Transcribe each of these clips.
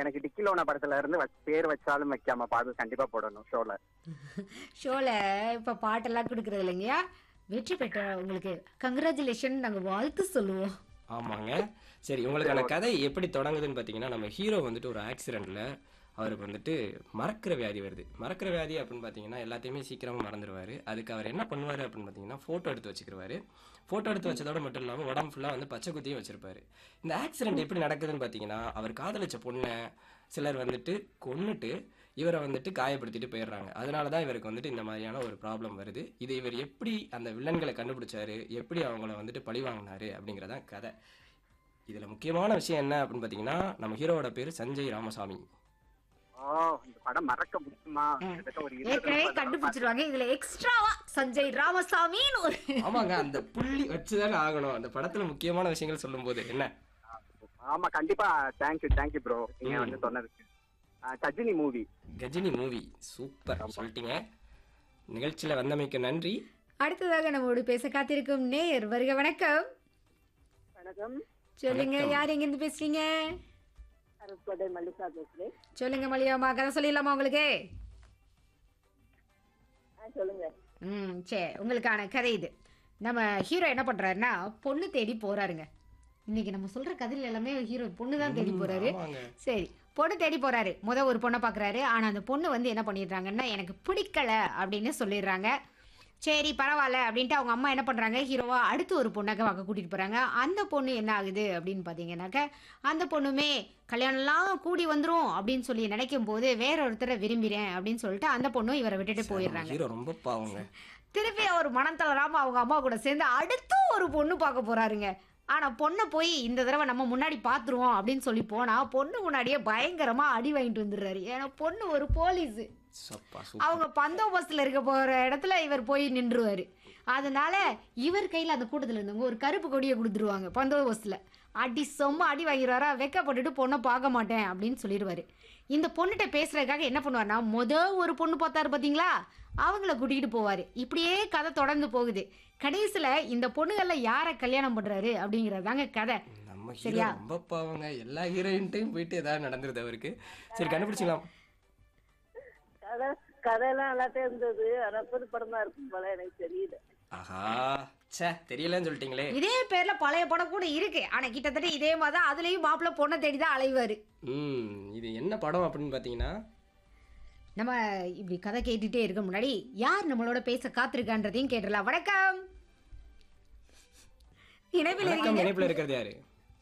எனக்கு டிக்கிலோன படத்துல இருந்து வச்ச- பேர் வச்சாலும் வைக்காம பாடல் கண்டிப்பா போடணும் ஷோல ஷோல இப்ப பாட்டெல்லாம் கொடுக்கறது இல்லைங்கய்யா வெற்றி பெற்ற உங்களுக்கு கங்க்ராச்சுலேஷன் நாங்க வாழ்த்து சொல்லுவோம் ஆமாங்க சரி உங்களுக்கான கதை எப்படி தொடங்குதுன்னு பார்த்தீங்கன்னா நம்ம ஹீரோ வந்துட்டு ஒரு ஆக்சிடெண்ட்ல அவருக்கு வந்துட்டு மறக்கிற வியாதி வருது மறக்கிற வியாதி அப்படின்னு பார்த்தீங்கன்னா எல்லாத்தையுமே சீக்கிரமாக மறந்துடுவார் அதுக்கு அவர் என்ன பண்ணுவார் அப்படின்னு பார்த்தீங்கன்னா ஃபோட்டோ எடுத்து வச்சுக்கிருவாரு ஃபோட்டோ எடுத்து வச்சதோட மட்டும் இல்லாமல் உடம்பு ஃபுல்லாக வந்து பச்சை குத்தியும் வச்சிருப்பாரு இந்த ஆக்சிடென்ட் எப்படி நடக்குதுன்னு பார்த்தீங்கன்னா அவர் காதலிச்ச பொண்ணை சிலர் வந்துட்டு கொன்னுட்டு இவரை வந்துட்டு காயப்படுத்திட்டு போயிடுறாங்க அதனால தான் இவருக்கு வந்துட்டு இந்த மாதிரியான ஒரு ப்ராப்ளம் வருது இது இவர் எப்படி அந்த வில்லன்களை கண்டுபிடிச்சாரு எப்படி அவங்கள வந்துட்டு பழி வாங்கினாரு அப்படிங்கிறதான் கதை இதுல முக்கியமான விஷயம் என்ன அப்படின்னு பார்த்தீங்கன்னா நம்ம ஹீரோவோட பேர் சஞ்சய் ராமசாமி ஓ இந்த படம் மறக்க முடியுமா கிட்டத்தட்ட ஒரு இருபது ஏற்கனவே முப்பது தடவை கண்டுபிடிச்சிருவாங்க இதுல எக்ஸ்ட்ராவா சஞ்சய் ராமசாமின்னு ஒரு ஆமாங்க அந்த புள்ளி வச்சுதானே ஆகணும் அந்த படத்துல முக்கியமான விஷயங்கள் சொல்லும்போது என்ன பார்த்தேன். ஆமா கண்டிப்பா தேங்க்யூ தேங்க்யூ ப்ரோ நீங்க வந்து சொன்னதுக்கு ஆ, Ghajini movie Ghajini movie super சொல்லிட்டீங்க நிகழ்ச்சியில வந்தமைக்கு நன்றி அடுத்ததாக நம்மோடு பேச காத்திருக்கும் நேர் வருக வணக்கம் வணக்கம் சொல்லுங்க யார் எங்க இருந்து பேசுறீங்க அருட்கோட்டை மல்லிகா பேசுறேன் சொல்லுங்க மலியாமா கதை சொல்லிடலாமா உங்களுக்கு ஆ சொல்லுங்க ம் சரி உங்களுக்கான கதை இது நம்ம ஹீரோ என்ன பண்றாருன்னா பொண்ணு தேடி போறாருங்க இன்னைக்கு நம்ம சொல்ற கதையில எல்லாமே ஹீரோ பொண்ணு தான் தேடி போறாரு ஆமாங்க சரி பொண்ணு தேடி போறாரு முத ஒரு பொண்ணை பாக்குறாரு ஆனா அந்த பொண்ணு வந்து என்ன பண்ணிடுறாங்கன்னா எனக்கு பிடிக்கல அப்படின்னு சொல்லிடுறாங்க சரி பரவாயில்ல அப்படின்ட்டு அவங்க அம்மா என்ன பண்றாங்க ஹீரோவா அடுத்து ஒரு பொண்ணாக்க பார்க்க கூட்டிட்டு போறாங்க அந்த பொண்ணு என்ன ஆகுது அப்படின்னு பாத்தீங்கன்னாக்க அந்த பொண்ணுமே கல்யாணம்லாம் கூடி வந்துரும் அப்படின்னு சொல்லி நினைக்கும் போது வேற ஒருத்தரை விரும்புறேன் அப்படின்னு சொல்லிட்டு அந்த பொண்ணும் இவரை விட்டுட்டு போயிடுறாங்க ஹீரோ ரொம்ப பாவங்க திருப்பி அவர் மனம் தளராம அவங்க அம்மா கூட சேர்ந்து அடுத்து ஒரு பொண்ணு பார்க்க போறாருங்க ஆனா பொண்ணை போய் இந்த தடவை நம்ம முன்னாடி பாத்துருவோம் அப்படின்னு சொல்லி போனா பொண்ணு முன்னாடியே பயங்கரமா அடி வாங்கிட்டு வந்துடுறாரு ஏன்னா பொண்ணு ஒரு போலீஸ் சப்பா சூப்பர் அவங்க பந்தோபஸ்துல இருக்க போற இடத்துல இவர் போய் நின்றுவாரு அதனால இவர் கையில அந்த கூட்டத்துல இருந்தவங்க ஒரு கருப்பு கொடியை கொடுத்துருவாங்க பந்தோபஸ்துல அடி சொம்ம அடி வாங்கிடுவாரா வெக்கப்பட்டுட்டு பொண்ணை பார்க்க மாட்டேன் அப்படின்னு சொல்லிடுவாரு இந்த பொண்ணுகிட்ட பேசுறதுக்காக என்ன பண்ணுவார்னா முத ஒரு பொண்ணு பார்த்தாரு பாத்தீங்களா அவங்கள கூட்டிகிட்டு போவாரு இப்படியே கதை தொடர்ந்து போகுது கடைசியில இந்த பொண்ணுகள்ல யாரை கல்யாணம் பண்றாரு அப்படிங்கறதாங்க கதை நம்ம ஹீரோ சரியா? ரொம்ப பாவங்க எல்லா ஹீரோயின்ட்டையும் போயிட்டு ஏதாவது நடந்துருது அவருக்கு சரி கண்டுபிடிச்சிக்கலாம் கதை கதையெல்லாம் நல்லாட்டே இருந்தது ஆனா புது படமா இருக்கும் போல எனக்கு தெரியல ஆஹா ச்சே தெரியலன்னு சொல்லிட்டீங்களே இதே பேர்ல பழைய படம் கூட இருக்கு ஆனா கிட்டத்தட்ட இதே மாதிரி தான் அதுலயும் மாப்பிள்ளை பொண்ணை தேடி தான் அலைவாரு ம் இது என்ன படம் அப்படின்னு பார்த்தீங்கன்னா நம்ம இப்படி கதை கேட்டுட்டே இருக்க முன்னாடி யார் நம்மளோட பேச காத்திருக்கான்றதையும் கேட்டுடலாம் வணக்கம் இணைப்பில் வணக்கம் இருக்கீங்க இணைப்புல இருக்கிறது யாரு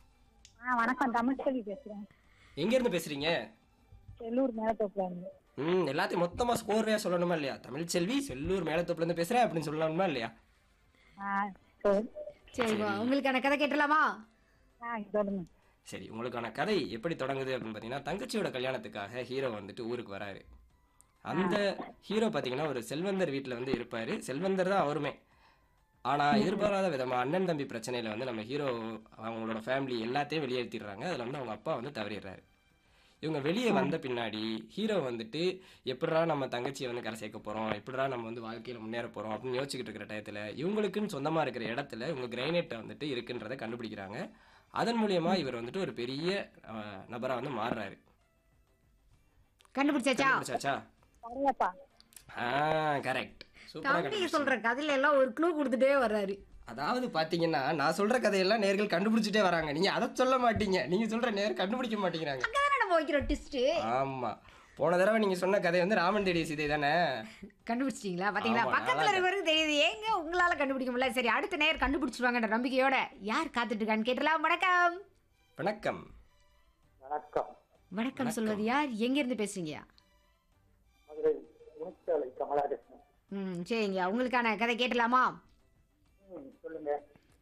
ஆ வணக்கம் தமிழ்ச்செல்வி பேசுறேன் எங்க இருந்து பேசுறீங்க செல்லூர் மேலத்தோப்புல இருந்து ம் எல்லாத்தையும் மொத்தமா ஸ்கோர்வையா சொல்லணுமா இல்லையா தமிழ் செல்வி செல்லூர் மேலத்தோப்புல இருந்து பேசுறேன் அப்படின்னு சொல்லணுமா இல்லையா ஆ சரி சரி வா, உங்களுக்கான கதை கேட்டலாமா ஆ சொல்லுங்க சரி உங்களுக்கான கதை எப்படி தொடங்குது அப்படின்னு பார்த்தீங்கன்னா தங்கச்சியோட கல்யாணத்துக்காக ஹீரோ வந்துட்டு ஊருக்கு வராரு அந்த ஹீரோ பார்த்தீங்கன்னா ஒரு செல்வந்தர் வீட்டில் வந்து இருப்பாரு செல்வந்தர் தான் அவருமே ஆனா எதிர்பாராத விதமா அண்ணன் தம்பி பிரச்சனையில வந்து நம்ம ஹீரோ அவங்களோட ஃபேமிலி எல்லாத்தையும் வெளியேற்றிடுறாங்க அதுல வந்து அவங்க அப்பா வந்து தவறிடுறாரு இவங்க வெளியே வந்த பின்னாடி ஹீரோ வந்துட்டு எப்படிடா நம்ம தங்கச்சியை வந்து கரை சேர்க்க போறோம் எப்படிடா நம்ம வந்து வாழ்க்கையில முன்னேற போறோம் அப்படின்னு யோசிச்சுக்கிட்டு இருக்கிற டயத்துல இவங்களுக்குன்னு சொந்தமா இருக்கிற இடத்துல இவங்க கிரைனேட்டை வந்துட்டு இருக்குன்றதை கண்டுபிடிக்கிறாங்க அதன் மூலியமா இவர் வந்துட்டு ஒரு பெரிய அஹ், நபரா வந்து மாறுறாரு கண்டுபிடிச்சாச்சா கண்டுபிடிச்சாச்சா சரியாப்பா ஆ கரெக்ட் சூப்பரா தம்பி கண்டுபிடிச்சீங்க. சொல்ற கதையில எல்லாம் ஒரு க்ளூ கொடுத்துட்டே வர்றாரு அதாவது பாத்தீங்கன்னா நான் சொல்ற கதையெல்லாம் நேர்கள் கண்டுபிடிச்சிட்டே வராங்க நீங்க அதை சொல்ல மாட்டீங்க நீங்க சொல்ற நேர் கண்டுபிடிக்க மாட்டேங்கிறாங்க அங்கதானே நம்ம வைக்கிற டிஸ்ட் ஆமா போன தடவை நீங்க சொன்ன கதை வந்து ராமன் தேடிய சீதை தானே கண்டுபிடிச்சிட்டீங்களா பாத்தீங்களா ஆமா, பக்கத்துல நல்லா இருக்கவருக்கு தெரியுது ஏங்க உங்களால கண்டுபிடிக்க முடியல சரி அடுத்த நேர் கண்டுபிடிச்சிருவாங்கன்ற நம்பிக்கையோட யார் காத்துட்டு இருக்கான்னு கேட்டலாம் வணக்கம் வணக்கம் வணக்கம் வணக்கம் சொல்வது யார் எங்க இருந்து பேசுறீங்க மதுரை முனிச்சாலை கமலாகிருஷ்ணன் ம் சரிங்க உங்களுக்கான கதை கேட்டலாமா சொல்லுங்க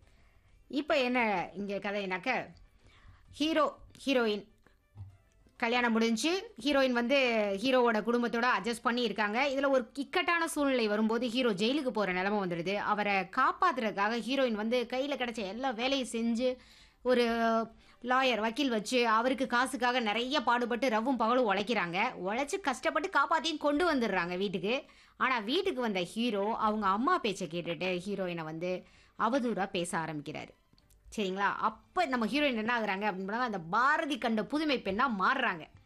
இப்போ என்ன இங்கே கதைனாக்க ஹீரோ ஹீரோயின் கல்யாணம் முடிஞ்சு ஹீரோயின் வந்து ஹீரோவோட குடும்பத்தோட அட்ஜஸ்ட் பண்ணி இருக்காங்க இதில் ஒரு இக்கட்டான சூழ்நிலை வரும்போது ஹீரோ ஜெயிலுக்கு போகிற நிலமை வந்துடுது அவரை காப்பாத்துறதுக்காக ஹீரோயின் வந்து கையில் கிடைச்ச எல்லா வேலையும் செஞ்சு ஒரு லாயர் வக்கீல் வச்சு அவருக்கு காசுக்காக நிறைய பாடுபட்டு ரவும் பகலும் உழைக்கிறாங்க உழைச்சி கஷ்டப்பட்டு காப்பாற்றியும் கொண்டு வந்துடுறாங்க வீட்டுக்கு ஆனால் வீட்டுக்கு வந்த ஹீரோ அவங்க அம்மா பேச்சை கேட்டுட்டு ஹீரோயினை வந்து அவதூறாக பேச ஆரம்பிக்கிறாரு சரிங்களா அப்போ நம்ம ஹீரோயின் என்ன ஆகுறாங்க அப்படின்னு அந்த பாரதி கண்ட புதுமை பெண்ணாக மாறுறாங்க